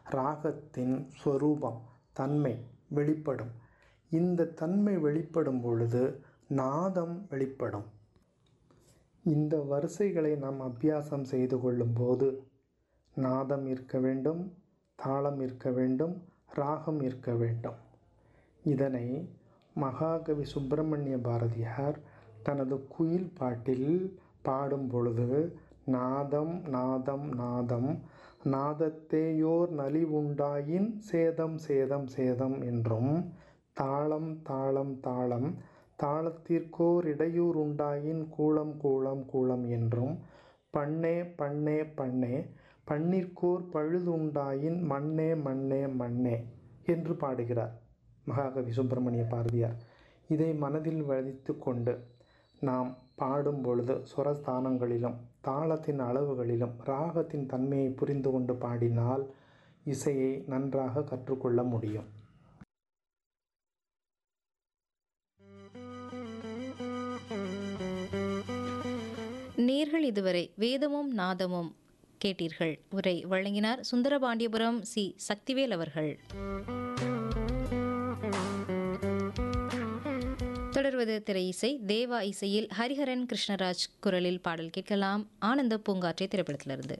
ராகத்தின் ஸ்வரூபம் தன்மை வெளிப்படும் இந்த தன்மை வெளிப்படும் பொழுது நாதம் வெளிப்படும் இந்த வரிசைகளை நாம் அபியாசம் செய்து கொள்ளும்போது நாதம் இருக்க வேண்டும் தாளம் இருக்க வேண்டும் ராகம் இருக்க வேண்டும் இதனை மகாகவி சுப்பிரமணிய பாரதியார் தனது குயில் பாட்டில் பாடும் பொழுது நாதம் நாதம் நாதம் நாதத்தேயோர் நலிவுண்டாயின் சேதம் சேதம் சேதம் என்றும் தாளம் தாளம் தாளம் தாளத்திற்கோர் இடையூர் உண்டாயின் கூளம் கூளம் கூளம் என்றும் பண்ணே பண்ணே பண்ணே பண்ணிற்கோர் பழுதுண்டாயின் மண்ணே மண்ணே மண்ணே என்று பாடுகிறார் மகாகவி சுப்பிரமணிய பாரதியார் இதை மனதில் வதித்து கொண்டு நாம் பாடும் பொழுது சுரஸ்தானங்களிலும் தாளத்தின் அளவுகளிலும் ராகத்தின் தன்மையை புரிந்து கொண்டு பாடினால் இசையை நன்றாக கற்றுக்கொள்ள முடியும் நேர்கள் இதுவரை வேதமும் நாதமும் கேட்டீர்கள் உரை வழங்கினார் சுந்தரபாண்டியபுரம் சி சக்திவேல் அவர்கள் தொடர்வது திரை இசை தேவா இசையில் ஹரிஹரன் கிருஷ்ணராஜ் குரலில் பாடல் கேட்கலாம் ஆனந்த பூங்காற்றை திரைப்படத்திலிருந்து